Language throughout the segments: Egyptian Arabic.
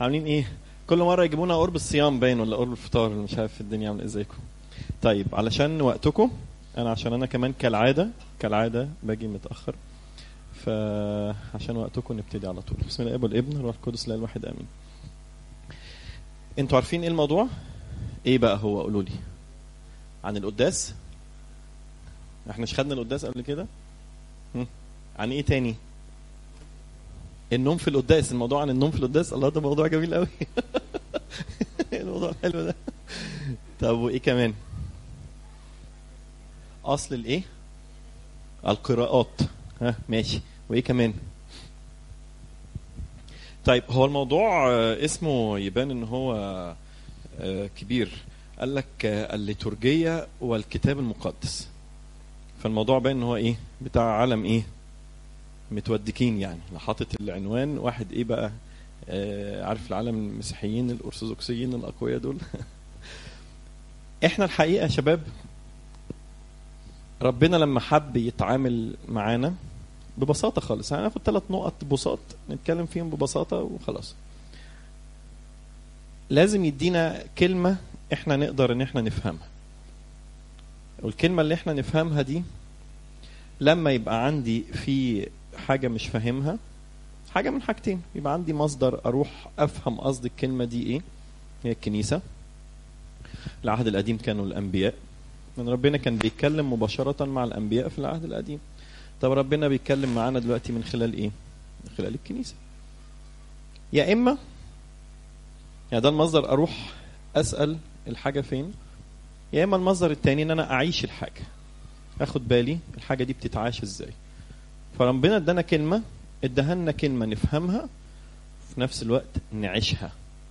عاملين ايه كل مره يجيبونا قرب الصيام باين ولا قرب الفطار مش عارف الدنيا عامله ازيكم طيب علشان وقتكم انا عشان انا كمان كالعاده كالعاده باجي متاخر فعشان وقتكم نبتدي على طول بسم الله الاب والابن والروح القدس لا الواحد امين انتوا عارفين ايه الموضوع ايه بقى هو قولوا لي عن القداس احنا مش خدنا القداس قبل كده هم؟ عن ايه تاني النوم في القداس الموضوع عن النوم في القداس الله ده موضوع جميل قوي الموضوع الحلو ده طب وايه كمان اصل الايه القراءات ها ماشي وايه كمان طيب هو الموضوع آه، اسمه يبان ان هو آه، كبير قال لك آه، الليتورجية والكتاب المقدس فالموضوع باين ان هو ايه بتاع عالم ايه متودكين يعني لو حاطط العنوان واحد ايه بقى آه عارف العالم المسيحيين الارثوذكسيين الاقوياء دول احنا الحقيقه يا شباب ربنا لما حب يتعامل معانا ببساطه خالص هناخد ثلاث نقط بساط نتكلم فيهم ببساطه وخلاص لازم يدينا كلمه احنا نقدر ان احنا نفهمها والكلمه اللي احنا نفهمها دي لما يبقى عندي في حاجه مش فاهمها حاجه من حاجتين يبقى عندي مصدر اروح افهم قصد الكلمه دي ايه هي الكنيسه العهد القديم كانوا الانبياء من ربنا كان بيتكلم مباشره مع الانبياء في العهد القديم طب ربنا بيتكلم معانا دلوقتي من خلال ايه من خلال الكنيسه يا اما يعني ده المصدر اروح اسال الحاجه فين يا اما المصدر التاني ان انا اعيش الحاجه اخد بالي الحاجه دي بتتعاش ازاي فربنا ادانا كلمه اداها لنا كلمه نفهمها في نفس الوقت نعيشها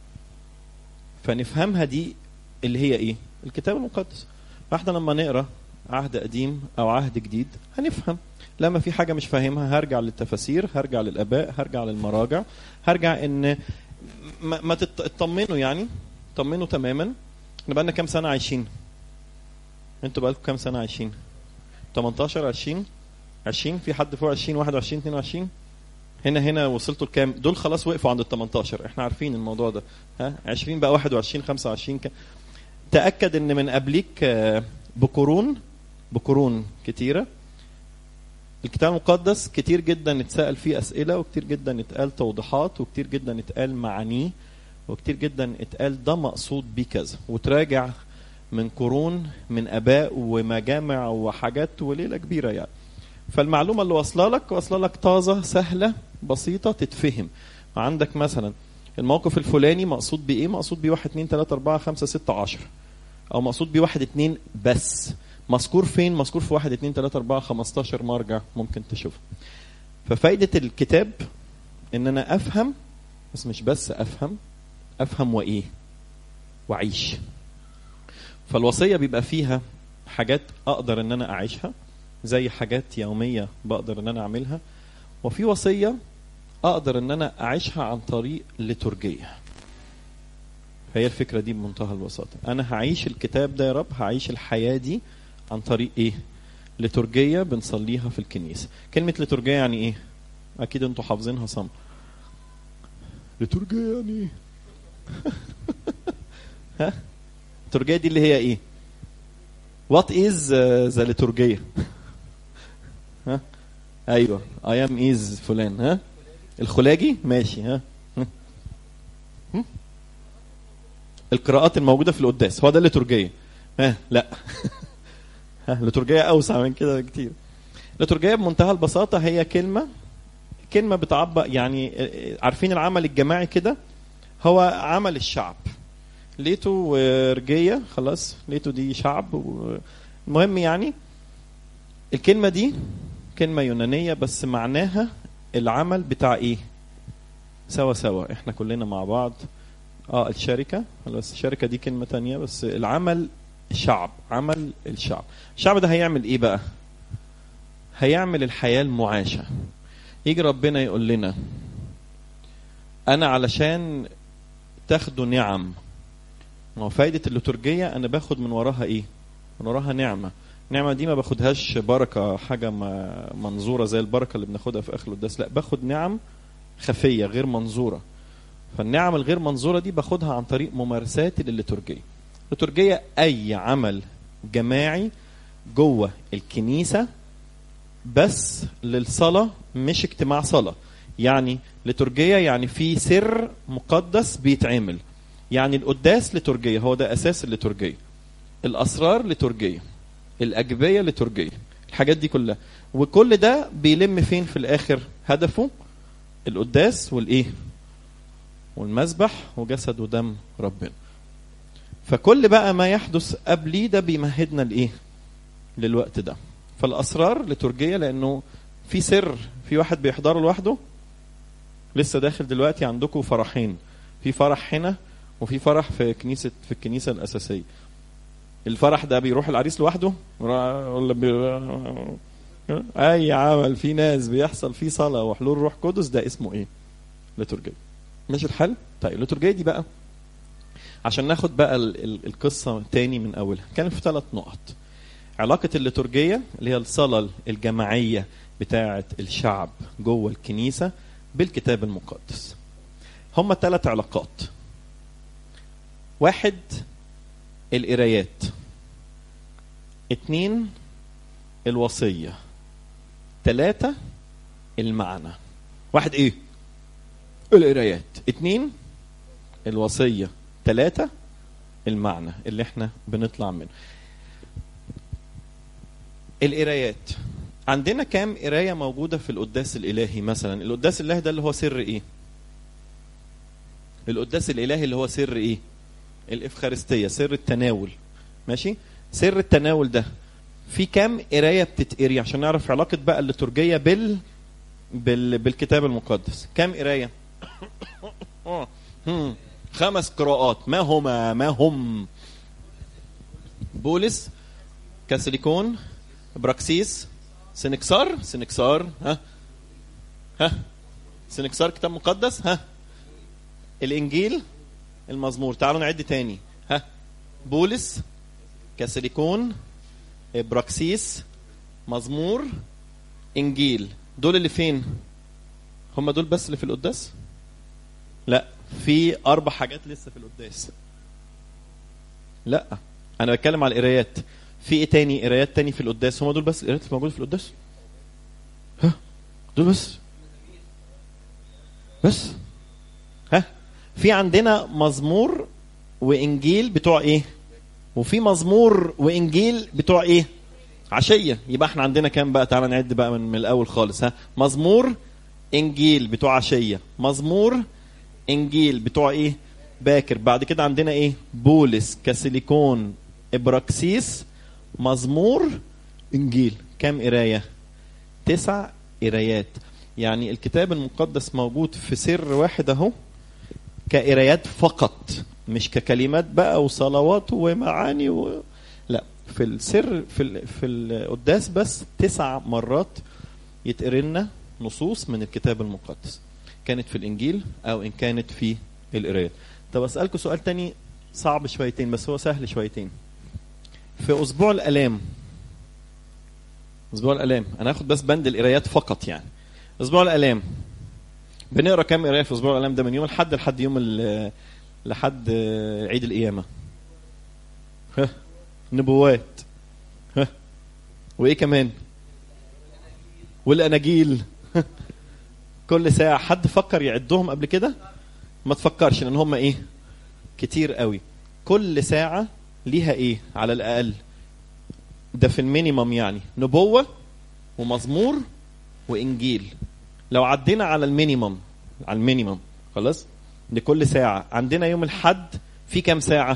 فنفهمها دي اللي هي ايه الكتاب المقدس فاحنا لما نقرا عهد قديم او عهد جديد هنفهم لما في حاجه مش فاهمها هرجع للتفاسير هرجع للاباء هرجع للمراجع هرجع ان ما, ما تط- تطمنوا يعني طمنوا تماما احنا بقالنا كام سنه عايشين انتوا بقالكم كام سنه عايشين 18 20 20 في حد فوق 20 21 22 هنا هنا وصلتوا لكام دول خلاص وقفوا عند ال 18 احنا عارفين الموضوع ده ها 20 بقى 21 25 ك... تاكد ان من قبليك آه، بقرون بقرون كتيره الكتاب المقدس كتير جدا اتسال فيه اسئله وكتير جدا اتقال توضيحات وكتير جدا اتقال معانيه وكتير جدا اتقال ده مقصود بيه كذا وتراجع من قرون من اباء ومجامع وحاجات وليله كبيره يعني فالمعلومه اللي واصله لك واصله لك طازه سهله بسيطه تتفهم عندك مثلا الموقف الفلاني مقصود بيه ايه مقصود بيه 1 2 3 4 5 6 10 او مقصود بيه 1 2 بس مذكور فين مذكور في 1 2 3 4 15 مرجع ممكن تشوفه ففايده الكتاب ان انا افهم بس مش بس افهم افهم وايه واعيش فالوصيه بيبقى فيها حاجات اقدر ان انا اعيشها زي حاجات يوميه بقدر ان انا اعملها وفي وصيه اقدر ان انا اعيشها عن طريق ليتورجيه فهي الفكره دي بمنتهى البساطه انا هعيش الكتاب ده يا رب هعيش الحياه دي عن طريق ايه ليتورجيه بنصليها في الكنيسه كلمه ليتورجيه يعني ايه اكيد انتوا حافظينها صم ليتورجيه يعني ايه ها الليتورجيه دي اللي هي ايه وات از ذا ليتورجيه ها ايوه اي ام از فلان ها الخلاجي ماشي ها ها؟ هم؟ القراءات الموجوده في القداس هو ده الليتورجيه ها لا ها الليتورجيه اوسع من كده بكتير الليتورجيه بمنتهى البساطه هي كلمه كلمه بتعبر يعني عارفين العمل الجماعي كده هو عمل الشعب ليتو ورجيه خلاص ليتو دي شعب و- المهم يعني الكلمه دي كلمه يونانيه بس معناها العمل بتاع ايه سوا سوا احنا كلنا مع بعض اه الشركه بس الشركه دي كلمه تانية بس العمل شعب عمل الشعب الشعب ده هيعمل ايه بقى هيعمل الحياه المعاشه يجي ربنا يقول لنا انا علشان تاخدوا نعم ما هو فايدة الليتورجية أنا باخد من وراها إيه؟ من وراها نعمة. النعمة دي ما باخدهاش بركة حاجة ما- منظورة زي البركة اللي بناخدها في آخر القداس، لا باخد نعم خفية غير منظورة. فالنعم الغير منظوره دي باخدها عن طريق ممارساتي للليتورجيه الليتورجيه اي عمل جماعي جوه الكنيسه بس للصلاه مش اجتماع صلاه يعني ليتورجيه يعني في سر مقدس بيتعمل يعني القداس ليتورجيه هو ده اساس الليتورجيه الاسرار ليتورجيه الاجبيه ليتورجيه الحاجات دي كلها وكل ده بيلم فين في الاخر هدفه القداس والايه والمذبح وجسد ودم ربنا فكل بقى ما يحدث قبليه ده بيمهدنا لايه للوقت ده فالاسرار لترجيه لانه في سر في واحد بيحضره لوحده لسه داخل دلوقتي عندكم فرحين في فرح هنا وفي فرح في كنيسه في الكنيسه الاساسيه الفرح ده بيروح العريس لوحده ولا بي... اي عمل في ناس بيحصل فيه صلاه وحلول روح قدس ده اسمه ايه لترجيه ماشي الحل طيب الليتورجيه دي بقى عشان ناخد بقى ال ال القصه تاني من اولها كان في ثلاث نقط علاقه الليتورجيه اللي هي الصلاه الجماعيه بتاعه الشعب جوه الكنيسه بالكتاب المقدس هما ثلاث علاقات واحد القرايات اتنين الوصيه ثلاثة المعنى واحد ايه القرايات اتنين الوصية ثلاثة المعنى اللي احنا بنطلع منه القرايات عندنا كام قراية موجودة في القداس الإلهي مثلا القداس الإلهي ده اللي هو سر إيه القداس الإلهي اللي هو سر إيه الإفخارستية سر التناول ماشي سر التناول ده في كام قراية بتتقري عشان نعرف علاقة بقى الليتورجية بال... بال... بالكتاب المقدس كام قراية خمس قراءات ما هما ما هم بولس كاسيليكون براكسيس سنكسار سنكسار ها ها سنكسار كتاب مقدس ها الانجيل المزمور تعالوا نعد تاني ها بولس كاسيليكون براكسيس مزمور انجيل دول اللي فين هم دول بس اللي في القداس لا في اربع حاجات لسه في القداس لا انا بتكلم على القرايات في ايه تاني قرايات تاني في القداس هم دول بس القرايات اللي موجوده في القداس ها دول بس بس ها في عندنا مزمور وانجيل بتوع ايه وفي مزمور وانجيل بتوع ايه عشيه يبقى احنا عندنا كام بقى تعالى نعد بقى من, من الاول خالص ها مزمور انجيل بتوع عشيه مزمور انجيل بتوع ايه باكر بعد كده عندنا ايه بولس كاسيليكون ابراكسيس مزمور انجيل كام قرايه تسع قرايات يعني الكتاب المقدس موجود في سر واحد اهو كقرايات فقط مش ككلمات بقى وصلوات ومعاني و... لا في السر في ال... في القداس بس تسع مرات يتقري لنا نصوص من الكتاب المقدس كانت في الانجيل او ان كانت في القرايات طب اسالكم سؤال تاني صعب شويتين بس هو سهل شويتين في اسبوع الالام اسبوع الالام انا هاخد بس بند القرايات فقط يعني اسبوع الالام بنقرا كام قرايه في اسبوع الالام ده من يوم الحد لحد يوم لحد عيد القيامه ها نبوات ها وايه كمان والاناجيل كل ساعه حد فكر يعدهم قبل كده ما تفكرش لان هم ايه كتير قوي كل ساعه ليها ايه على الاقل ده في المينيمم يعني نبوه ومزمور وانجيل لو عدينا على المينيمم على المينيمم خلاص لكل ساعه عندنا يوم الحد في كام ساعه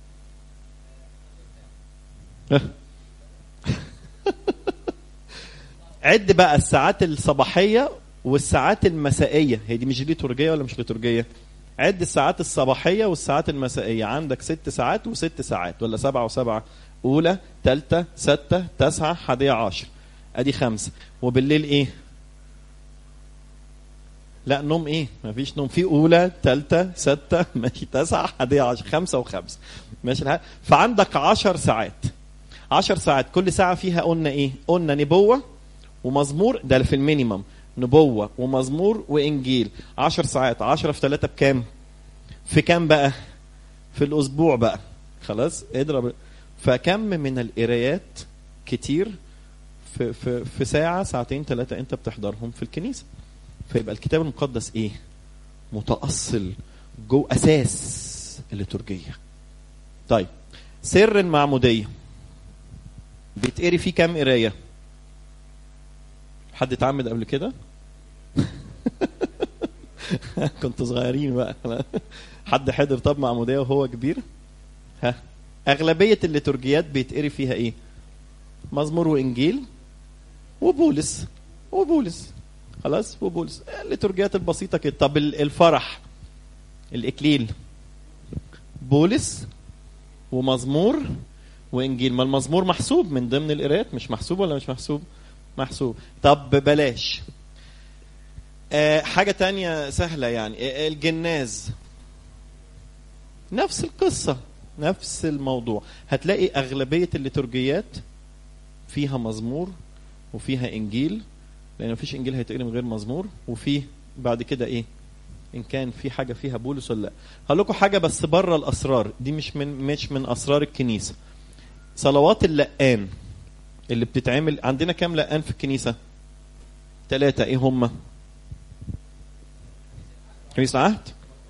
عد بقى الساعات الصباحيه والساعات المسائيه هي دي مش ليتورجيه ولا مش ليتورجيه عد الساعات الصباحيه والساعات المسائيه عندك ست ساعات وست ساعات ولا سبعه وسبعه اولى ثالثه سته تسعه حادية عشر ادي خمسه وبالليل ايه لا نوم ايه مفيش نوم في اولى ثالثه سته ماشي تسعه حادية عشر خمسه وخمسه ماشي الحال فعندك عشر ساعات عشر ساعات كل ساعه فيها قلنا ايه قلنا نبوه ومزمور ده في المينيمم نبوة ومزمور وإنجيل عشر ساعات عشرة في ثلاثة بكام في كام بقى في الاسبوع بقى خلاص اضرب فكم من القرايات كتير في في في ساعه ساعتين ثلاثه انت بتحضرهم في الكنيسه فيبقى الكتاب المقدس ايه متاصل جو اساس الليتورجيه طيب سر المعموديه بيتقري فيه كام قرايه حد اتعمد قبل كده كنت صغيرين بقى حد حضر طب معموديه وهو كبير ها اغلبيه الليتورجيات بيتقري فيها ايه مزمور وانجيل وبولس وبولس خلاص وبولس الليتورجيات البسيطه كده طب الفرح الاكليل بولس ومزمور وانجيل ما المزمور محسوب من ضمن القراءات مش محسوب ولا مش محسوب محسوب طب بلاش آه حاجة تانية سهلة يعني آه الجناز نفس القصة نفس الموضوع هتلاقي أغلبية الليتورجيات فيها مزمور وفيها إنجيل لأن مفيش إنجيل هيتقري من غير مزمور وفيه بعد كده إيه إن كان في حاجة فيها بولس ولا لا هقول لكم حاجة بس بره الأسرار دي مش من مش من أسرار الكنيسة صلوات اللقان اللي بتتعمل عندنا كام لقان في الكنيسة؟ ثلاثة إيه هم؟ كنيسة العهد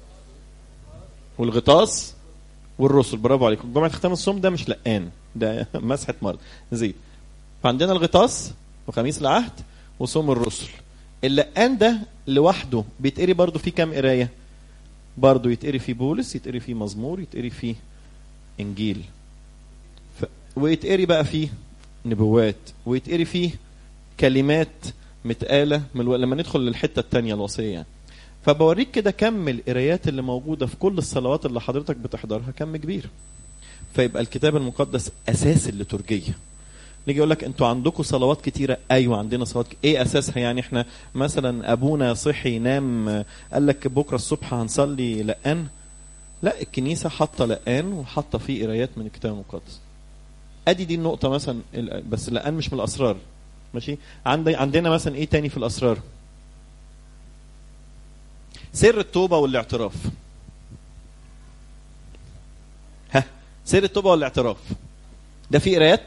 والغطاس والرسل برافو عليكم جمعة ختام الصوم ده مش لقان ده مسحة مرض زيت فعندنا الغطاس وخميس العهد وصوم الرسل اللقان ده لوحده بيتقري برضه فيه كام قراية برضه يتقري فيه بولس يتقري فيه مزمور يتقري فيه انجيل ف... ويتقري بقى فيه نبوات ويتقري فيه كلمات متقالة من الو... لما ندخل للحتة التانية الوصية يعني فبوريك كده كم القرايات اللي موجودة في كل الصلوات اللي حضرتك بتحضرها كم كبير فيبقى الكتاب المقدس أساس الليتورجية نيجي يقول لك انتوا عندكم صلوات كتيرة ايوه عندنا صلوات ك... ايه اساسها يعني احنا مثلا ابونا صحي نام قال لك بكره الصبح هنصلي لقان لا الكنيسة حاطة لقان وحاطة فيه قرايات من الكتاب المقدس ادي دي النقطة مثلا بس لقان مش من الاسرار ماشي عندي عندنا مثلا ايه تاني في الاسرار سر التوبة والاعتراف ها سر التوبة والاعتراف ده في قرايات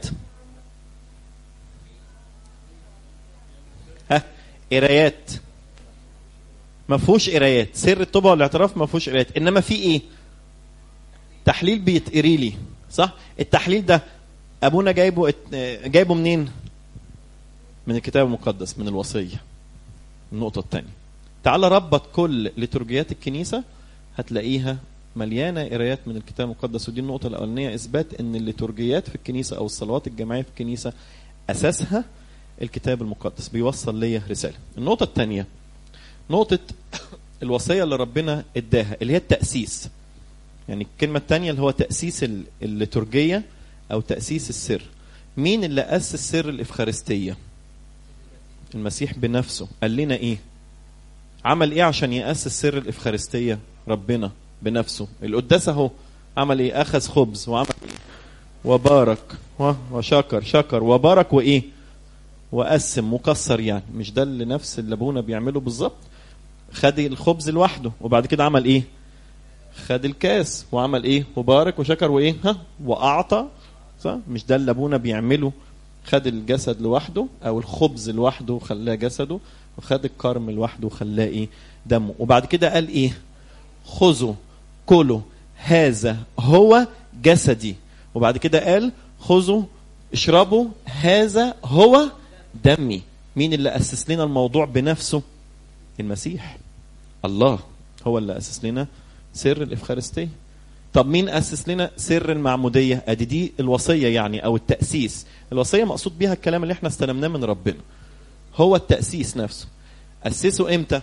ها قرايات ما فيهوش قرايات سر التوبة والاعتراف ما فيهوش قرايات انما في ايه تحليل بيتقري لي صح التحليل ده ابونا جايبه جايبه منين من الكتاب المقدس من الوصيه النقطه الثانيه تعال ربط كل لترجيات الكنيسة هتلاقيها مليانة قرايات من الكتاب المقدس ودي النقطة الأولانية إثبات أن الليتورجيات في الكنيسة أو الصلوات الجماعية في الكنيسة أساسها الكتاب المقدس بيوصل ليا رسالة النقطة الثانية نقطة الوصية اللي ربنا اداها اللي هي التأسيس يعني الكلمة الثانية اللي هو تأسيس الليتورجية أو تأسيس السر مين اللي أسس سر الإفخارستية المسيح بنفسه قال لنا إيه عمل ايه عشان يأسس سر الإفخارستية ربنا بنفسه القداس اهو عمل ايه اخذ خبز وعمل ايه وبارك وشكر شكر وبارك وايه وقسم مكسر يعني مش ده اللي نفس اللي ابونا بيعمله بالظبط خد الخبز لوحده وبعد كده عمل ايه خد الكاس وعمل ايه وبارك وشكر وايه ها واعطى صح مش ده اللي ابونا بيعمله خد الجسد لوحده او الخبز لوحده وخلاه جسده وخد الكرم لوحده وخلاه ايه دمه وبعد كده قال ايه خذوا كلوا هذا هو جسدي وبعد كده قال خذوا اشربوا هذا هو دمي مين اللي اسس لنا الموضوع بنفسه المسيح الله هو اللي اسس لنا سر الافخارستيه طب مين اسس لنا سر المعموديه ادي دي الوصيه يعني او التاسيس الوصيه مقصود بيها الكلام اللي احنا استلمناه من ربنا هو التاسيس نفسه اسسه امتى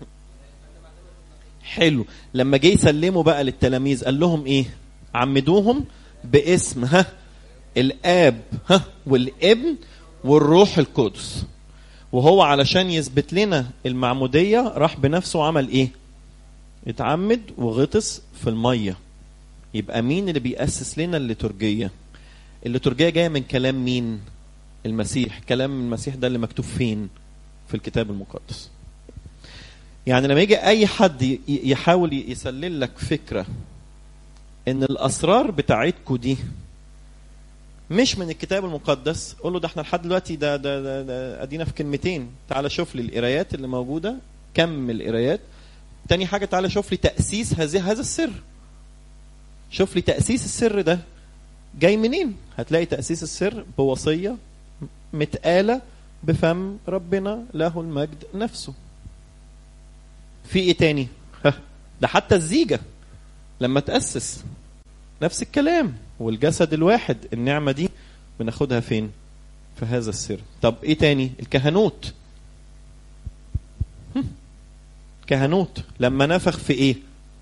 حلو لما جه يسلموا بقى للتلاميذ قال لهم ايه عمدوهم باسم ها الاب ها والابن والروح القدس وهو علشان يثبت لنا المعموديه راح بنفسه وعمل ايه اتعمد وغطس في الميه يبقى مين اللي بيأسس لنا الليتورجية الليتورجية جاية من كلام مين المسيح كلام المسيح ده اللي مكتوب فين في الكتاب المقدس يعني لما يجي اي حد ي- يحاول يسلل لك فكره ان الاسرار بتاعتكم دي مش من الكتاب المقدس قول له ده احنا لحد دلوقتي ده ده ده, ده ادينا في كلمتين تعالى شوف لي القرايات اللي موجوده كم القرايات تاني حاجه تعالى شوف لي تاسيس هذه هذا السر شوف لي تاسيس السر ده جاي منين هتلاقي تاسيس السر بوصيه متقاله بفم ربنا له المجد نفسه في ايه تاني ها، ده حتى الزيجه لما تاسس نفس الكلام والجسد الواحد النعمه دي بناخدها فين في هذا السر طب ايه تاني الكهنوت هم. كهنوت لما نفخ في ايه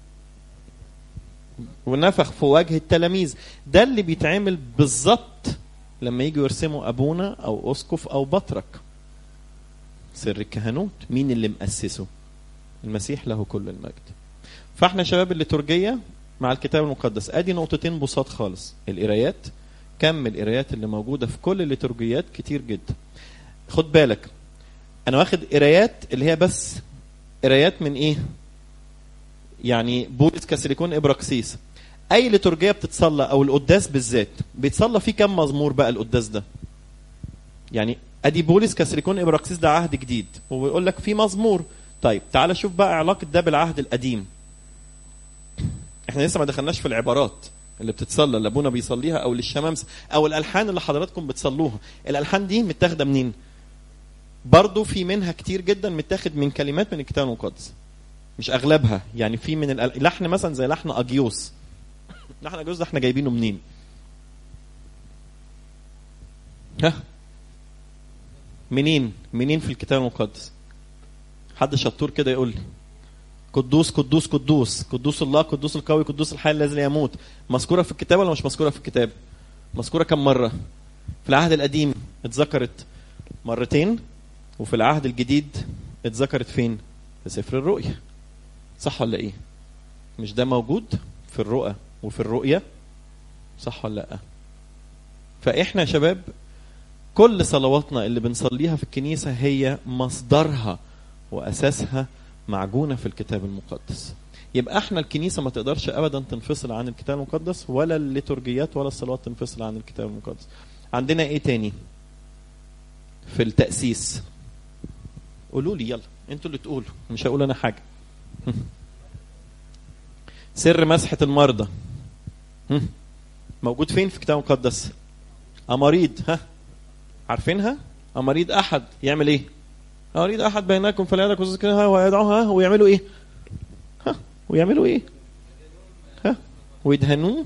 ونفخ في وجه التلاميذ ده اللي بيتعمل بالظبط لما يجوا يرسموا ابونا او اسقف او بطرك سر الكهنوت مين اللي مؤسسه المسيح له كل المجد فاحنا شباب الليتورجيه مع الكتاب المقدس ادي نقطتين بساط خالص القرايات كم القرايات اللي موجوده في كل الليتورجيات كتير جدا خد بالك انا واخد قرايات اللي هي بس قرايات من ايه يعني بولس كاسيليكون ابراكسيس اي ليتورجيه بتتصلى او القداس بالذات بيتصلى فيه كم مزمور بقى القداس ده يعني ادي بولس كاسيليكون ابراكسيس ده عهد جديد وبيقول لك في مزمور طيب تعال شوف بقى علاقه ده بالعهد القديم احنا لسه ما دخلناش في العبارات اللي بتتصلى اللي ابونا بيصليها او للشمامسه او الالحان اللي حضراتكم بتصلوها الالحان دي متاخده منين برضو في منها كتير جدا متاخد من كلمات من الكتاب المقدس مش اغلبها يعني في من الأل- لحن مثلا زي لحن اجيوس لحن اجيوس ده احنا جايبينه منين ها منين منين في الكتاب المقدس حد شطور كده يقول لي قدوس قدوس قدوس قدوس الله قدوس القوي قدوس الحي الذي لا يموت مذكوره في الكتاب ولا مش مذكوره في الكتاب مذكوره كم مره في العهد القديم اتذكرت مرتين وفي العهد الجديد اتذكرت فين في سفر الرؤيا صح ولا ايه مش ده موجود في الرؤى وفي الرؤيا صح ولا لا فاحنا يا شباب كل صلواتنا اللي بنصليها في الكنيسه هي مصدرها واساسها معجونه في الكتاب المقدس يبقى احنا الكنيسه ما تقدرش ابدا تنفصل عن الكتاب المقدس ولا الليتورجيات ولا الصلوات تنفصل عن الكتاب المقدس عندنا ايه تاني في التاسيس قولوا لي يلا انتوا اللي تقولوا مش هقول انا حاجه سر مسحه المرضى هم. موجود فين في الكتاب المقدس اماريد ها عارفينها اماريد احد يعمل ايه أريد أحد بينكم فلا يدعك ويذكرها ويدعوها ويعملوا إيه؟ ها ويعملوا إيه؟ ها ويدهنوه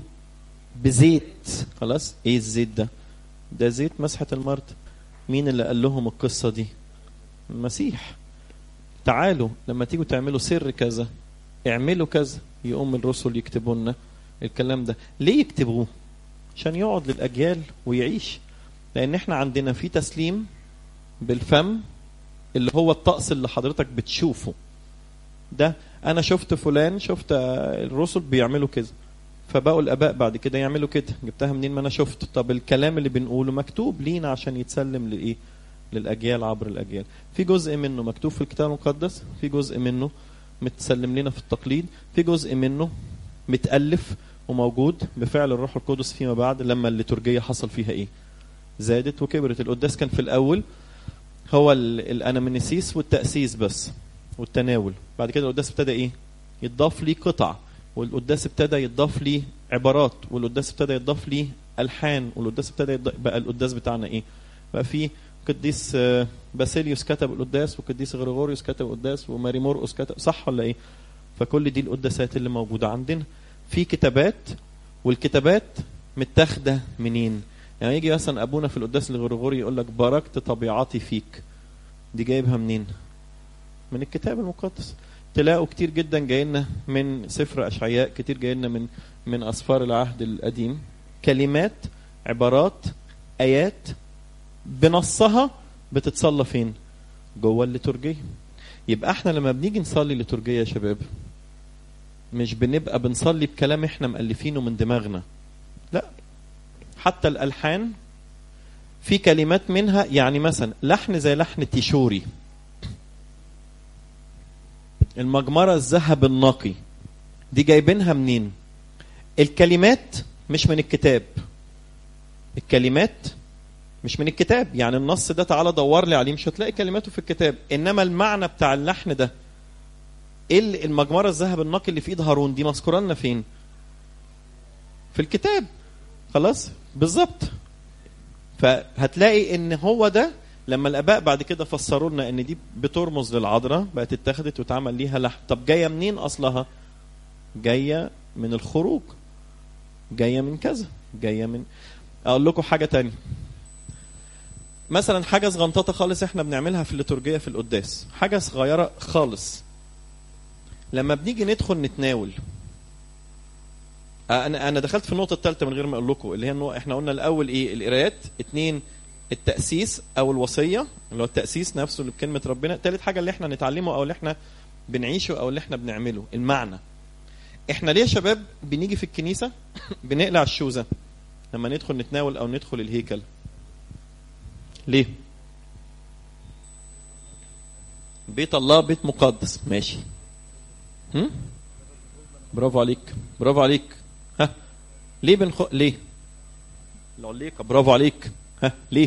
بزيت خلاص إيه الزيت ده؟ ده زيت مسحة المرض مين اللي قال لهم القصة دي؟ المسيح تعالوا لما تيجوا تعملوا سر كذا اعملوا كذا يقوم الرسل يكتبوا لنا الكلام ده ليه يكتبوه؟ عشان يقعد للأجيال ويعيش لأن احنا عندنا في تسليم بالفم اللي هو الطقس اللي حضرتك بتشوفه ده انا شفت فلان شفت الرسل بيعملوا كده فبقوا الاباء بعد كده يعملوا كده جبتها منين ما انا شفت طب الكلام اللي بنقوله مكتوب لينا عشان يتسلم لايه للاجيال عبر الاجيال في جزء منه مكتوب في الكتاب المقدس في جزء منه متسلم لنا في التقليد في جزء منه متالف وموجود بفعل الروح القدس فيما بعد لما الليتورجيه حصل فيها ايه زادت وكبرت القداس كان في الاول هو الانامنسيس والتاسيس بس والتناول بعد كده القداس ابتدى ايه يتضاف لي قطع والقداس ابتدى يتضاف لي عبارات والقداس ابتدى يتضاف لي الحان والقداس ابتدى يتضاف بقى القداس بتاعنا ايه بقى في قديس باسيليوس كتب القداس وقديس غريغوريوس كتب القداس وماري مرقس كتب صح ولا ايه فكل دي القداسات اللي موجوده عندنا في كتابات والكتابات متاخده منين يعني يجي مثلا ابونا في القداس الغريغوري يقول لك باركت طبيعتي فيك دي جايبها منين من الكتاب المقدس تلاقوا كتير جدا جاي لنا من سفر اشعياء كتير جاي لنا من من اسفار العهد القديم كلمات عبارات ايات بنصها بتتصلى فين جوه الليتورجيه يبقى احنا لما بنيجي نصلي ليتورجيه يا شباب مش بنبقى بنصلي بكلام احنا مؤلفينه من دماغنا لا حتى الالحان في كلمات منها يعني مثلا لحن زي لحن تيشوري المجمرة الذهب النقي دي جايبينها منين الكلمات مش من الكتاب الكلمات مش من الكتاب يعني النص ده تعالى دور لي عليه مش هتلاقي كلماته في الكتاب انما المعنى بتاع اللحن ده ايه المجمره الذهب النقي اللي في ايد هارون دي مذكوره لنا فين في الكتاب خلاص بالظبط فهتلاقي ان هو ده لما الاباء بعد كده فسروا لنا ان دي بترمز للعذراء بقت اتخذت واتعمل ليها لحم طب جايه منين اصلها جايه من الخروج جايه من كذا جايه من اقول لكم حاجه تانية مثلا حاجه صغنططه خالص احنا بنعملها في الليتورجيه في القداس حاجه صغيره خالص لما بنيجي ندخل نتناول انا انا دخلت في النقطه الثالثه من غير ما اقول لكم اللي هي انه احنا قلنا الاول ايه القرايات اثنين التاسيس او الوصيه اللي هو التاسيس نفسه اللي بكلمه ربنا ثالث حاجه اللي احنا نتعلمه او اللي احنا بنعيشه او اللي احنا بنعمله المعنى احنا ليه يا شباب بنيجي في الكنيسه بنقلع الشوزه لما ندخل نتناول او ندخل الهيكل ليه بيت الله بيت مقدس ماشي هم؟ برافو عليك برافو عليك ها ليه بنخ ليه العليقة برافو عليك ها ليه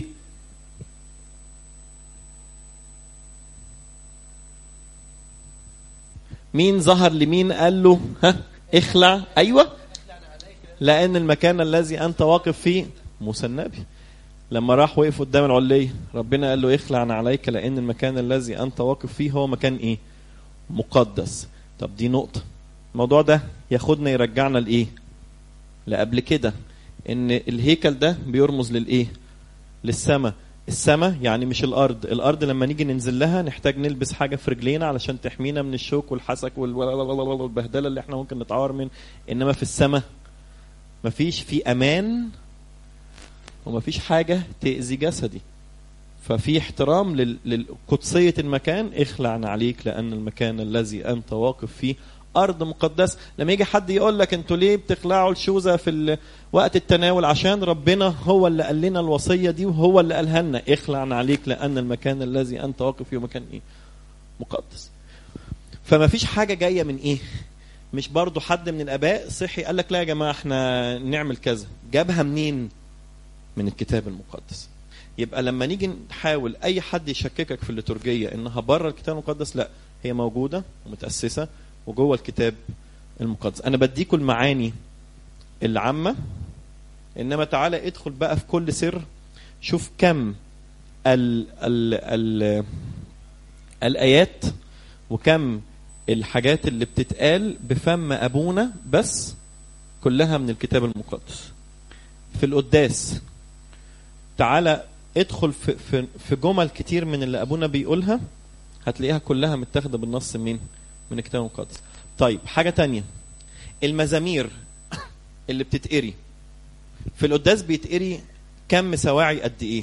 مين ظهر لمين قال له ها اخلع ايوه لان المكان الذي انت واقف فيه موسى النبي لما راح وقف قدام العلية ربنا قال له اخلع عليك لان المكان الذي انت واقف فيه هو مكان ايه مقدس طب دي نقطة الموضوع ده ياخدنا يرجعنا لايه لقبل كده ان الهيكل ده بيرمز للايه للسماء السماء يعني مش الارض الارض لما نيجي ننزل لها نحتاج نلبس حاجه في رجلينا علشان تحمينا من الشوك والحسك والبهدله اللي احنا ممكن نتعور من انما في السماء مفيش في امان ومفيش حاجه تاذي جسدي ففي احترام لقدسيه المكان اخلع عليك لان المكان الذي انت واقف فيه ارض مقدسه لما يجي حد يقول لك انتوا ليه بتخلعوا الشوزه في وقت التناول عشان ربنا هو اللي قال لنا الوصيه دي وهو اللي قالها لنا اخلع عليك لان المكان الذي انت واقف فيه مكان ايه مقدس فما فيش حاجه جايه من ايه مش برضو حد من الاباء صحي قال لك لا يا جماعه احنا نعمل كذا جابها منين من الكتاب المقدس يبقى لما نيجي نحاول اي حد يشككك في الليتورجيه انها بره الكتاب المقدس لا هي موجوده ومتاسسه وجوه الكتاب المقدس انا بديكم المعاني العامه انما تعالى ادخل بقى في كل سر شوف كم ال ال ال الايات وكم الحاجات اللي بتتقال بفم ابونا بس كلها من الكتاب المقدس في القداس تعالى ادخل في, في, في جمل كتير من اللي ابونا بيقولها هتلاقيها كلها متاخده بالنص منين من الكتاب المقدس طيب حاجه تانية المزامير اللي بتتقري في القداس بيتقري كم سواعي قد ايه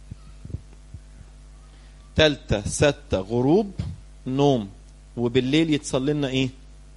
تالتة ستة غروب نوم وبالليل يتصلي لنا ايه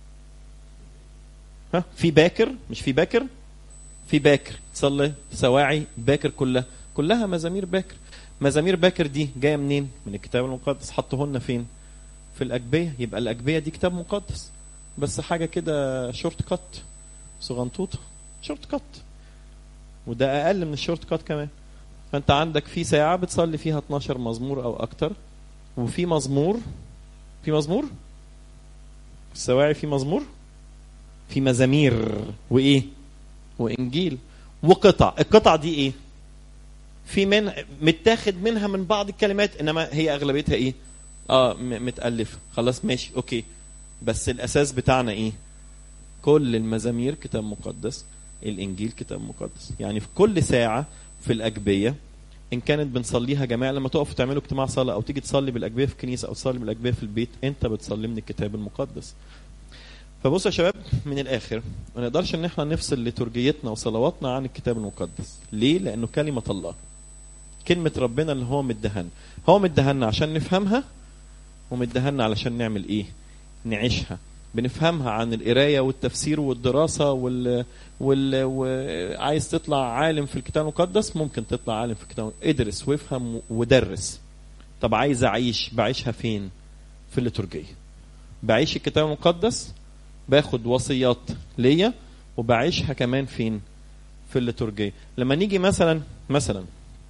ها في باكر مش في باكر في باكر تصلي سواعي باكر كلها كلها مزامير باكر مزامير باكر دي جايه منين من الكتاب المقدس حطوهن فين في الاجبيه يبقى الاجبيه دي كتاب مقدس بس حاجه كده شورت كات صغنطوطه شورت كات وده اقل من الشورت كات كمان فانت عندك في ساعه بتصلي فيها 12 مزمور او اكتر وفي مزمور في مزمور السواعي في مزمور في مزامير وايه وانجيل وقطع القطع دي ايه في من متاخد منها من بعض الكلمات انما هي اغلبيتها ايه اه متالفه خلاص ماشي اوكي بس الاساس بتاعنا ايه كل المزامير كتاب مقدس الانجيل كتاب مقدس يعني في كل ساعه في الاجبيه ان كانت بنصليها جماعه لما تقفوا تعملوا اجتماع صلاه او تيجي تصلي بالاجبيه في الكنيسه او تصلي بالاجبيه في البيت انت بتصلي من الكتاب المقدس فبصوا يا شباب من الاخر ما نقدرش ان احنا نفصل لترجيتنا وصلواتنا عن الكتاب المقدس ليه لانه كلمه الله كلمه ربنا اللي هو مدهنا هو مدهنا عشان نفهمها ومدهنا علشان نعمل ايه نعيشها بنفهمها عن القرايه والتفسير والدراسه وال وال وعايز تطلع عالم في الكتاب المقدس ممكن تطلع عالم في الكتاب ادرس وافهم ودرس طب عايز اعيش بعيشها فين في الليتورجيه بعيش الكتاب المقدس باخد وصيات ليا وبعيشها كمان فين في الليتورجية لما نيجي مثلا مثلا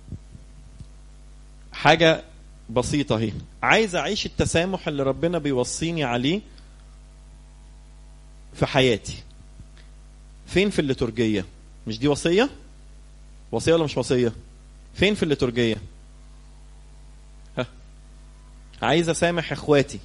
حاجة بسيطة اهي عايز أعيش التسامح اللي ربنا بيوصيني عليه في حياتي فين في الليتورجية مش دي وصية وصية ولا مش وصية فين في الليتورجية ها عايز أسامح إخواتي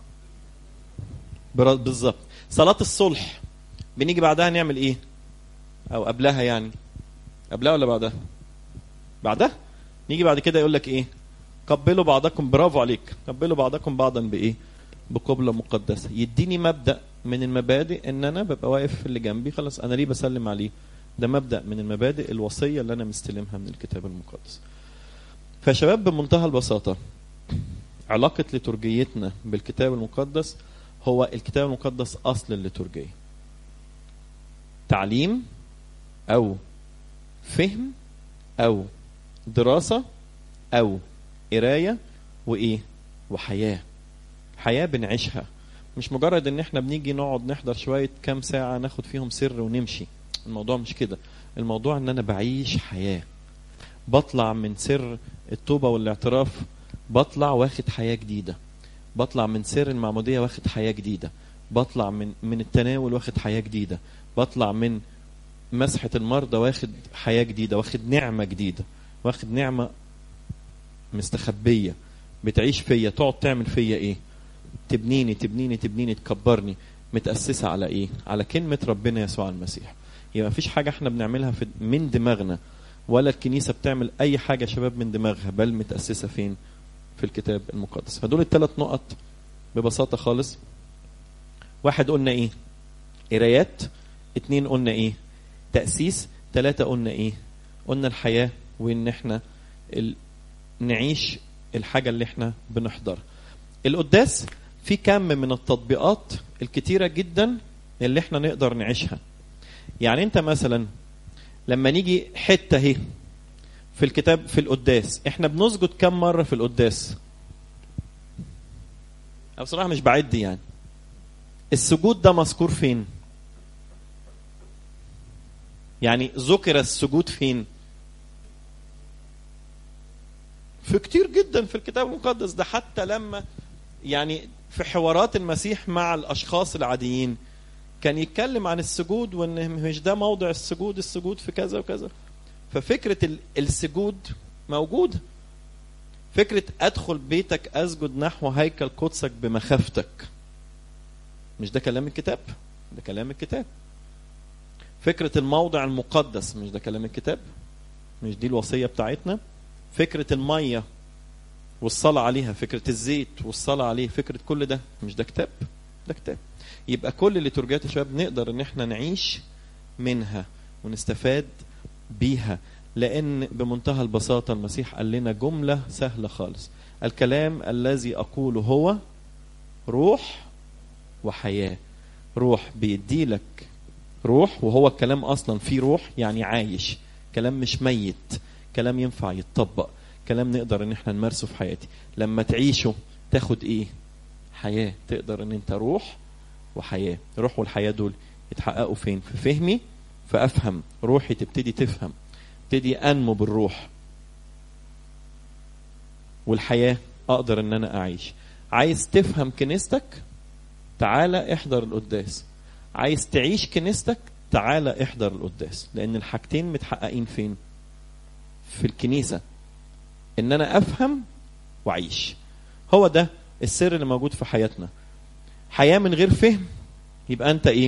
بر- بالظبط صلاة الصلح بنيجي بعدها نعمل إيه أو قبلها يعني قبلها ولا بعدها بعدها نيجي بعد كده يقول لك إيه قبلوا بعضكم برافو عليك قبلوا بعضكم بعضا بايه بقبلة مقدسة يديني مبدأ من المبادئ ان انا ببقى واقف في اللي جنبي خلاص انا ليه بسلم عليه ده مبدأ من المبادئ الوصية اللي انا مستلمها من الكتاب المقدس فشباب بمنتهى البساطة علاقة لترجيتنا بالكتاب المقدس هو الكتاب المقدس اصل الليتورجية تعليم او فهم او دراسة او قرايه وايه وحياه حياه بنعيشها مش مجرد ان احنا بنيجي نقعد نحضر شويه كام ساعه ناخد فيهم سر ونمشي الموضوع مش كده الموضوع ان انا بعيش حياه بطلع من سر التوبه والاعتراف بطلع واخد حياه جديده بطلع من سر المعموديه واخد حياه جديده بطلع من من التناول واخد حياه جديده بطلع من مسحه المرضى واخد حياه جديده واخد نعمه جديده واخد نعمه مستخبيه بتعيش فيا تقعد تعمل فيا ايه تبنيني تبنيني تبنيني تكبرني متاسسه على ايه على كلمه ربنا يسوع المسيح يبقى مفيش حاجه احنا بنعملها في من دماغنا ولا الكنيسه بتعمل اي حاجه يا شباب من دماغها بل متاسسه فين في الكتاب المقدس فدول الثلاث نقط ببساطه خالص واحد قلنا ايه قرايات اتنين قلنا ايه تاسيس ثلاثه قلنا ايه قلنا الحياه وان احنا ال... نعيش الحاجة اللي احنا بنحضرها القداس في كم من التطبيقات الكتيرة جدا اللي احنا نقدر نعيشها يعني انت مثلا لما نيجي حتة اهي في الكتاب في القداس احنا بنسجد كم مرة في القداس أنا بصراحة مش بعد يعني السجود ده مذكور فين يعني ذكر السجود فين في كتير جدا في الكتاب المقدس ده حتى لما يعني في حوارات المسيح مع الاشخاص العاديين كان يتكلم عن السجود وان مش ده موضع السجود السجود في كذا وكذا ففكره ال- السجود موجوده فكره ادخل بيتك اسجد نحو هيكل قدسك بمخافتك مش ده كلام الكتاب ده كلام الكتاب فكره الموضع المقدس مش ده كلام الكتاب مش دي الوصيه بتاعتنا فكرة المية والصلاة عليها فكرة الزيت والصلاة عليه فكرة كل ده مش ده كتاب ده كتاب يبقى كل الليتورجيات يا شباب نقدر ان احنا نعيش منها ونستفاد بيها لان بمنتهى البساطة المسيح قال لنا جملة سهلة خالص الكلام الذي اقوله هو روح وحياة روح بيديلك روح وهو الكلام اصلا فيه روح يعني عايش كلام مش ميت كلام ينفع يتطبق كلام نقدر ان احنا نمارسه في حياتي لما تعيشه تاخد ايه حياة تقدر ان انت روح وحياة روح والحياة دول يتحققوا فين في فهمي فافهم روحي تبتدي تفهم ابتدي انمو بالروح والحياة اقدر ان انا اعيش عايز تفهم كنيستك تعالى احضر القداس عايز تعيش كنيستك تعالى احضر القداس لان الحاجتين متحققين فين في الكنيسة ان انا افهم واعيش هو ده السر اللي موجود في حياتنا حياة من غير فهم يبقى انت ايه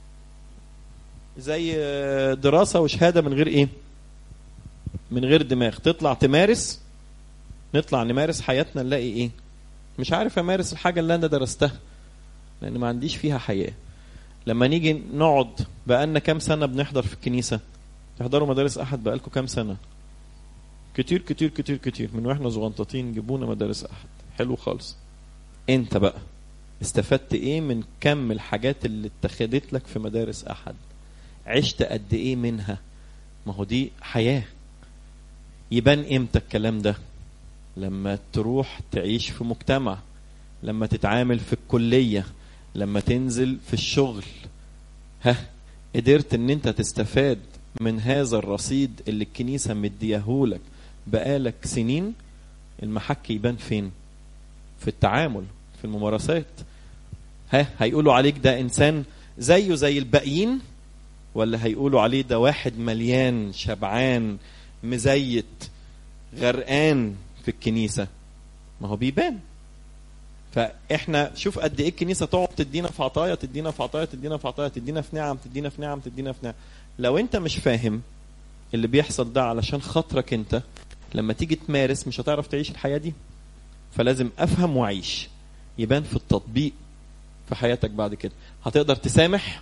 زي دراسة وشهادة من غير ايه من غير دماغ تطلع تمارس نطلع نمارس حياتنا نلاقي ايه مش عارف امارس الحاجة اللي انا درستها لان ما عنديش فيها حياة لما نيجي نقعد بقالنا كام سنة بنحضر في الكنيسة تحضروا مدارس احد بقالكم كام سنة كتير كتير كتير كتير من واحنا صغنطاطين جيبونا مدارس احد حلو خالص انت بقى استفدت ايه من كم الحاجات اللي اتخذت لك في مدارس احد عشت قد ايه منها ما هو دي حياة يبان امتى الكلام ده لما تروح تعيش في مجتمع لما تتعامل في الكلية لما تنزل في الشغل ها قدرت ان انت تستفاد من هذا الرصيد اللي الكنيسة مديهولك بقالك سنين المحك يبان فين في التعامل في الممارسات ها هيقولوا عليك ده انسان زيه زي الباقيين ولا هيقولوا عليه ده واحد مليان شبعان مزيت غرقان في الكنيسة ما هو بيبان فاحنا شوف قد ايه الكنيسه تقعد تدينا في عطايا تدينا في عطايا تدينا في عطايا تدينا في نعم تدينا في نعم تدينا في نعم لو انت مش فاهم اللي بيحصل ده علشان خاطرك انت لما تيجي تمارس مش هتعرف تعيش الحياه دي فلازم افهم واعيش يبان في التطبيق في حياتك بعد كده هتقدر تسامح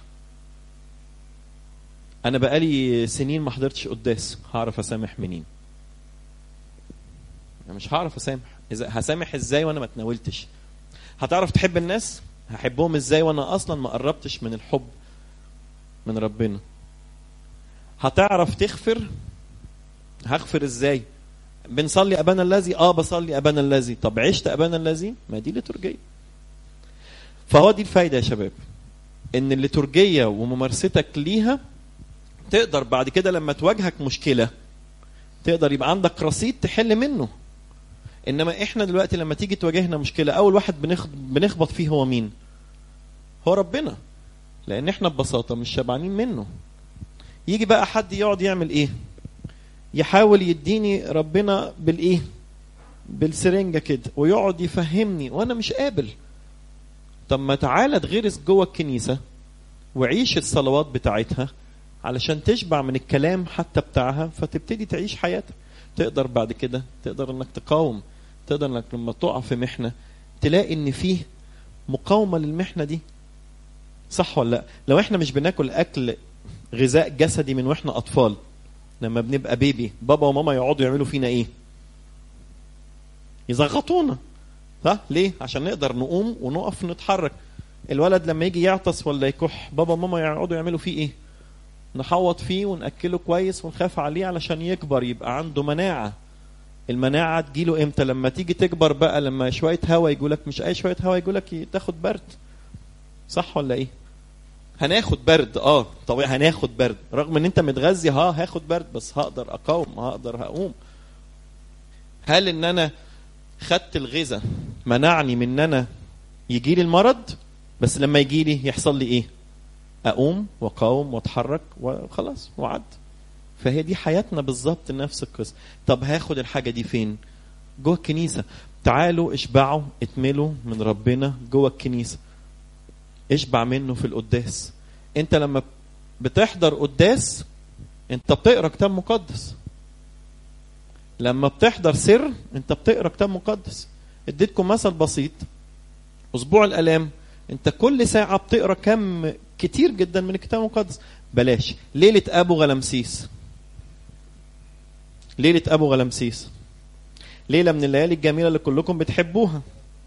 انا بقالي سنين ما حضرتش قداس هعرف اسامح منين أنا مش هعرف اسامح اذا هسامح ازاي وانا ما اتناولتش هتعرف تحب الناس هحبهم ازاي وانا اصلا ما قربتش من الحب من ربنا هتعرف تغفر هغفر ازاي بنصلي ابانا الذي اه بصلي ابانا الذي طب عشت ابانا الذي ما دي لترجيه فهو دي الفايده يا شباب ان الليتورجيه وممارستك ليها تقدر بعد كده لما تواجهك مشكله تقدر يبقى عندك رصيد تحل منه انما احنا دلوقتي لما تيجي تواجهنا مشكله اول واحد بنخبط فيه هو مين هو ربنا لان احنا ببساطه مش شبعانين منه يجي بقى حد يقعد يعمل ايه يحاول يديني ربنا بالايه بالسرنجه كده ويقعد يفهمني وانا مش قابل طب ما تعالى تغرس جوه الكنيسه وعيش الصلوات بتاعتها علشان تشبع من الكلام حتى بتاعها فتبتدي تعيش حياتك تقدر بعد كده تقدر انك تقاوم تقدر انك لما تقع في محنه تلاقي ان فيه مقاومه للمحنه دي صح ولا لا لو احنا مش بناكل اكل غذاء جسدي من واحنا اطفال لما بنبقى بيبي بابا وماما يقعدوا يعملوا فينا ايه يزغطونا صح ليه عشان نقدر نقوم ونقف نتحرك الولد لما يجي يعطس ولا يكح بابا وماما يقعدوا يعملوا فيه ايه نحوط فيه ونأكله كويس ونخاف عليه علشان يكبر يبقى عنده مناعة المناعة تجيله امتى لما تيجي تكبر بقى لما شوية هوا يقولك مش اي شوية هوا يقولك تاخد برد صح ولا ايه هناخد برد اه طبيعي هناخد برد رغم ان انت متغذي ها هاخد برد بس هقدر اقاوم هقدر هقوم هل ان انا خدت الغذاء منعني من ان انا يجي لي المرض بس لما يجي لي يحصل لي ايه اقوم واقاوم واتحرك وخلاص وعد فهي دي حياتنا بالظبط نفس القصه طب هاخد الحاجه دي فين جوه الكنيسه تعالوا اشبعوا اتملوا من ربنا جوه الكنيسه اشبع منه في القداس انت لما بتحضر قداس انت بتقرا كتاب مقدس لما بتحضر سر انت بتقرا كتاب مقدس اديتكم مثل بسيط اسبوع الالام انت كل ساعه بتقرا كم كتير جدا من الكتاب المقدس بلاش ليله ابو غلمسيس ليله ابو غلمسيس ليله من الليالي الجميله اللي كلكم بتحبوها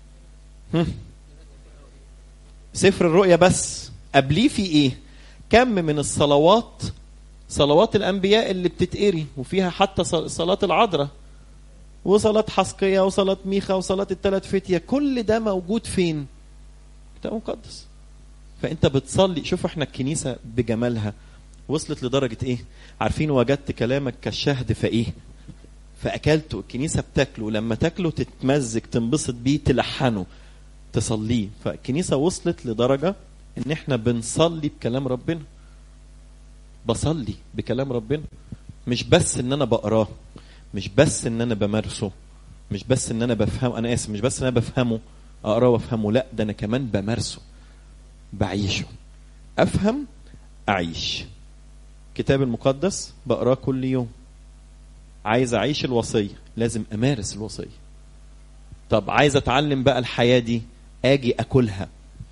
سفر الرؤيا بس قبليه في ايه كم من الصلوات صلوات الانبياء اللي بتتقري وفيها حتى صلاه العذراء وصلاه حسقيه وصلاه ميخا وصلاه الثلاث فتيه كل ده موجود فين كتاب مقدس فانت بتصلي شوف احنا الكنيسه بجمالها وصلت لدرجه ايه عارفين وجدت كلامك كالشهد فايه فاكلته الكنيسه بتاكله لما تاكله تتمزج تنبسط بيه تلحنه تصليه فالكنيسه وصلت لدرجه ان احنا بنصلي بكلام ربنا بصلي بكلام ربنا مش بس ان انا بقراه مش بس ان انا بمارسه مش بس ان انا بفهمه انا اسف مش بس ان انا بفهمه اقراه وافهمه لا ده انا كمان بمارسه بعيشه افهم اعيش الكتاب المقدس بقراه كل يوم عايز اعيش الوصيه لازم امارس الوصيه طب عايز اتعلم بقى الحياه دي اجي اكلها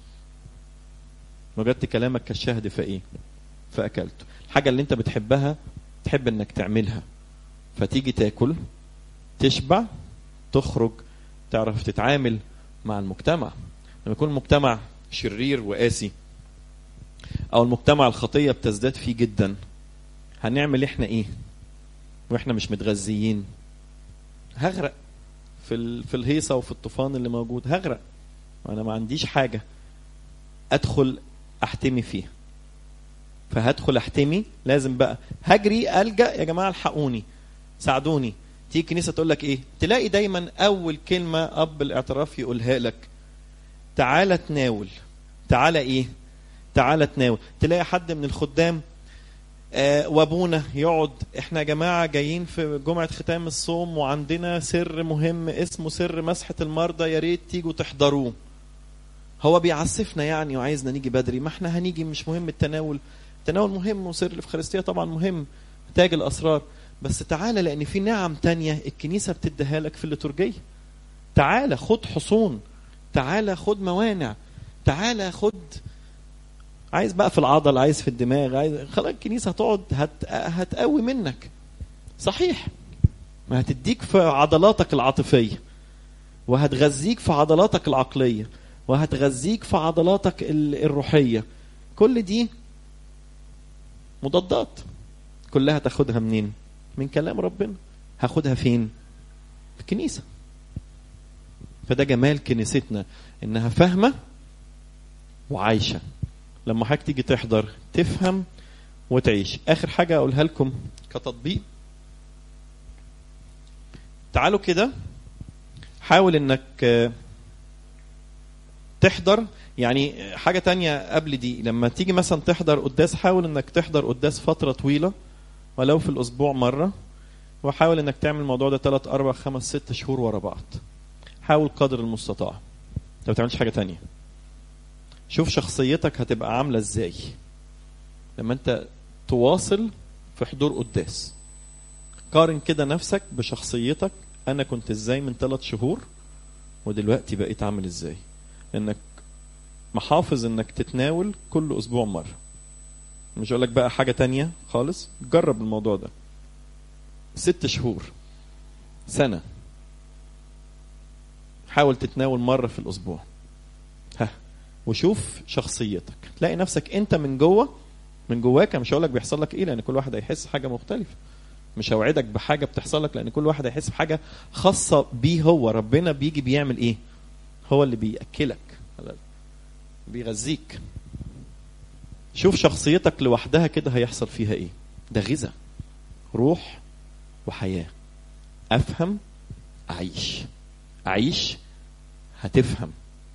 وجدت كلامك كالشهد فايه فاكلته الحاجه اللي انت بتحبها تحب انك تعملها فتيجي تاكل تشبع تخرج تعرف تتعامل مع المجتمع لما يكون المجتمع شرير وقاسي او المجتمع الخطيه بتزداد فيه جدا هنعمل احنا ايه واحنا مش متغذيين هغرق في ال... في الهيصه وفي الطوفان اللي موجود هغرق وانا ما عنديش حاجه ادخل احتمي فيها فهدخل احتمي لازم بقى هجري الجا يا جماعه الحقوني ساعدوني تيجي الكنيسه تقول لك ايه تلاقي دايما اول كلمه اب الاعتراف يقولها لك تعالى تناول تعالى ايه تعالى تناول تلاقي حد من الخدام آه وابونا يقعد احنا يا جماعه جايين في جمعه ختام الصوم وعندنا سر مهم اسمه سر مسحه المرضى يا ريت تيجوا تحضروه هو بيعسفنا يعني وعايزنا نيجي بدري ما احنا هنيجي مش مهم التناول التناول مهم وسر الافخارستيه طبعا مهم تاج الاسرار بس تعالى لان في نعم تانية الكنيسه بتديها لك في الليتورجيه تعالى خد حصون تعالى خد موانع تعالى خد عايز بقى في العضل عايز في الدماغ عايز خلاص الكنيسه هتقعد هت... هتقوي منك صحيح ما هتديك في عضلاتك العاطفيه وهتغذيك في عضلاتك العقليه وهتغذيك في عضلاتك الروحيه كل دي مضادات كلها تاخدها منين من كلام ربنا هاخدها فين في الكنيسه فده جمال كنيستنا انها فاهمه وعايشه لما حضرتك تيجي تحضر تفهم وتعيش اخر حاجه اقولها لكم كتطبيق تعالوا كده حاول انك تحضر يعني حاجة تانية قبل دي لما تيجي مثلا تحضر قداس حاول انك تحضر قداس فترة طويلة ولو في الأسبوع مرة وحاول انك تعمل الموضوع ده 3 4 5 6 شهور ورا بعض حاول قدر المستطاع انت ما بتعملش حاجة تانية شوف شخصيتك هتبقى عاملة ازاي لما انت تواصل في حضور قداس قارن كده نفسك بشخصيتك انا كنت ازاي من ثلاث شهور ودلوقتي بقيت عامل ازاي انك محافظ انك تتناول كل اسبوع مرة مش هقول لك بقى حاجة تانية خالص جرب الموضوع ده ست شهور سنة حاول تتناول مرة في الأسبوع ها وشوف شخصيتك تلاقي نفسك انت من جوه من جواك مش هقول لك بيحصل لك ايه لان كل واحد هيحس حاجه مختلفه مش هوعدك بحاجه بتحصل لك لان كل واحد هيحس بحاجه خاصه بيه هو ربنا بيجي بيعمل ايه هو اللي بياكلك بيغذيك شوف شخصيتك لوحدها كده هيحصل فيها ايه ده غذاء روح وحياه افهم اعيش اعيش هتفهم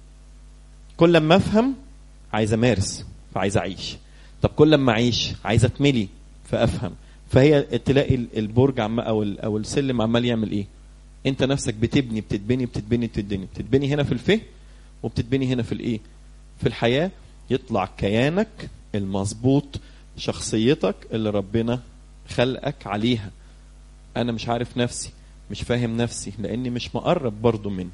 كل لما افهم عايز امارس فعايز اعيش طب كل لما اعيش عايز اتملي فافهم فهي تلاقي البرج عم او او السلم عمال يعمل ايه انت نفسك بتبني بتتبني بتتبني بتتبني بتتبني هنا في الفهم وبتتبني هنا في الايه في الحياه يطلع كيانك المظبوط شخصيتك اللي ربنا خلقك عليها انا مش عارف نفسي مش فاهم نفسي لاني مش مقرب برضو منه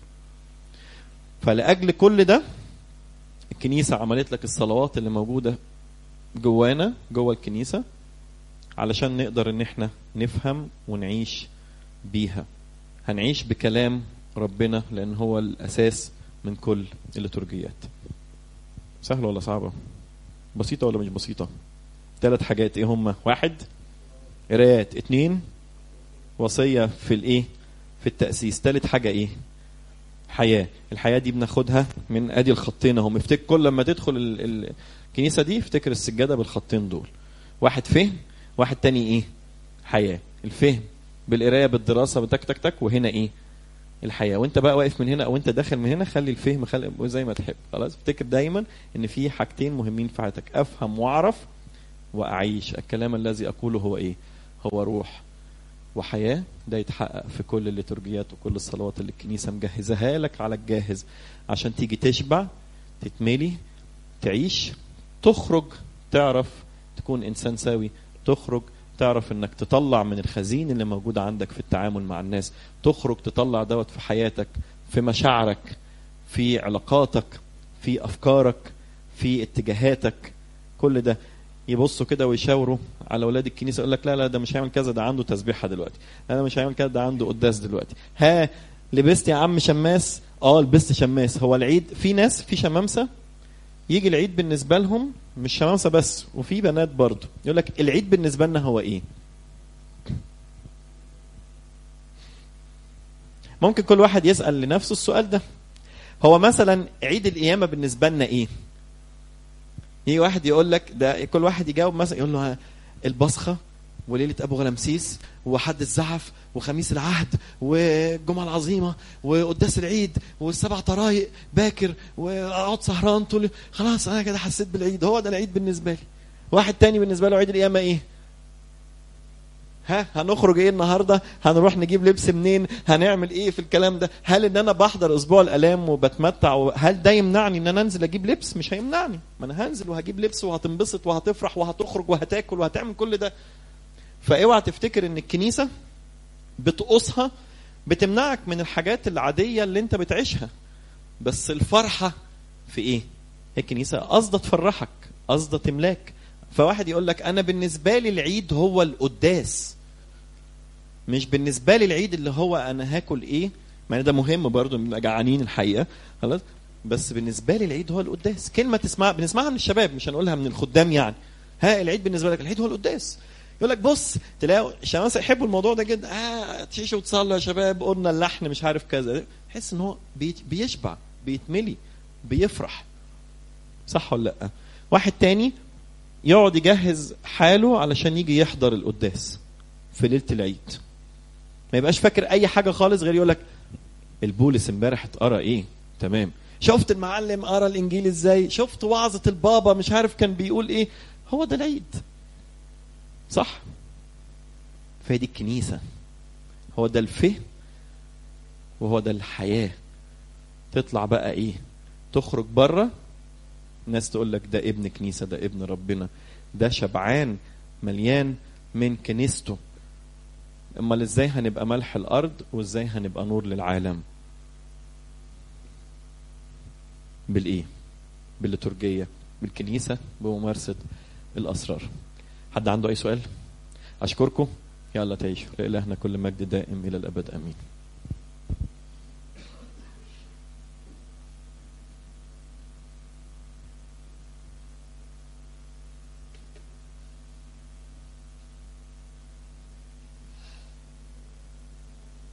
فلاجل كل ده الكنيسه عملت لك الصلوات اللي موجوده جوانا جوه الكنيسه علشان نقدر ان احنا نفهم ونعيش بيها هنعيش بكلام ربنا لان هو الاساس من كل الليتورجيات سهله ولا صعبه بسيطه ولا مش بسيطه ثلاث حاجات ايه هما واحد قرايات اتنين وصيه في الايه في التاسيس ثالث حاجه ايه حياه الحياه دي بناخدها من ادي الخطين اهم افتكر كل لما تدخل ال... ال... الكنيسه دي افتكر السجاده بالخطين دول واحد فهم واحد تاني ايه حياه الفهم بالقرايه بالدراسه بتك تك تك وهنا ايه الحياه وانت بقى واقف من هنا او انت داخل من هنا خلي الفهم خلي زي ما تحب خلاص افتكر دايما ان في حاجتين مهمين في حياتك افهم واعرف واعيش الكلام الذي اقوله هو ايه هو روح وحياه ده يتحقق في كل الليتورجيات وكل الصلوات اللي الكنيسه مجهزاها لك على الجاهز عشان تيجي تشبع تتملي تعيش تخرج تعرف تكون انسان سوي تخرج تعرف انك تطلع من الخزين اللي موجود عندك في التعامل مع الناس تخرج تطلع دوت في حياتك في مشاعرك في علاقاتك في افكارك في اتجاهاتك كل ده يبصوا كده ويشاوروا على اولاد الكنيسه يقول لك لا لا ده مش هيعمل كذا ده عنده تسبيحه دلوقتي لا ده مش هيعمل كذا ده عنده قداس دلوقتي ها لبست يا عم شماس اه لبست شماس هو العيد في ناس في شمامسه يجي العيد بالنسبه لهم مش شمامسه بس وفي بنات برضه يقول لك العيد بالنسبه لنا هو ايه ممكن كل واحد يسال لنفسه السؤال ده هو مثلا عيد القيامه بالنسبه لنا ايه يجي واحد يقول لك ده كل واحد يجاوب مثلا يقول له ها، البصخه وليله ابو غلمسيس وحد الزعف وخميس العهد والجمعه العظيمه وقداس العيد والسبع طرايق باكر واقعد سهران طول خلاص انا كده حسيت بالعيد هو ده العيد بالنسبه لي واحد تاني بالنسبه له عيد القيامه ايه ها هنخرج ايه النهارده هنروح نجيب لبس منين هنعمل ايه في الكلام ده هل ان انا بحضر اسبوع الالام وبتمتع و... هل ده يمنعني ان انا انزل اجيب لبس مش هيمنعني ما انا هنزل وهجيب لبس وهتنبسط وهتفرح وهتخرج وهتاكل وهتعمل كل ده فاوعى تفتكر ان الكنيسه بتقصها بتمنعك من الحاجات العاديه اللي انت بتعيشها بس الفرحه في ايه هي الكنيسه قصده تفرحك قصده تملاك فواحد يقول لك انا بالنسبه لي العيد هو القداس مش بالنسبه لي العيد اللي هو انا هاكل ايه ما ده مهم برضه بنبقى جعانين الحقيقه خلاص بس بالنسبه لي العيد هو القداس كلمه تسمع بنسمعها من الشباب مش هنقولها من الخدام يعني ها العيد بالنسبه لك العيد هو القداس يقول لك بص تلاقوا الشماسة يحبوا الموضوع ده جدا اه تعيشوا وتصلوا يا شباب قلنا اللحن مش عارف كذا تحس ان هو بي- بيشبع بيتملي بيفرح صح ولا لا واحد تاني يقعد يجهز حاله علشان يجي يحضر القداس في ليله العيد ما يبقاش فاكر اي حاجه خالص غير يقول لك البولس امبارح اتقرا ايه تمام شفت المعلم قرا الانجيل ازاي شفت وعظه البابا مش عارف كان بيقول ايه هو ده العيد صح فهي دي الكنيسه هو ده الفهم وهو ده الحياه تطلع بقى ايه تخرج بره ناس تقول لك ده ابن كنيسه ده ابن ربنا ده شبعان مليان من كنيسته امال ازاي هنبقى ملح الارض وازاي هنبقى نور للعالم بالايه بالليتورجيه بالكنيسه بممارسه الاسرار حد عنده اي سؤال اشكركم يلا تعيشوا لالهنا كل مجد دائم الى الابد امين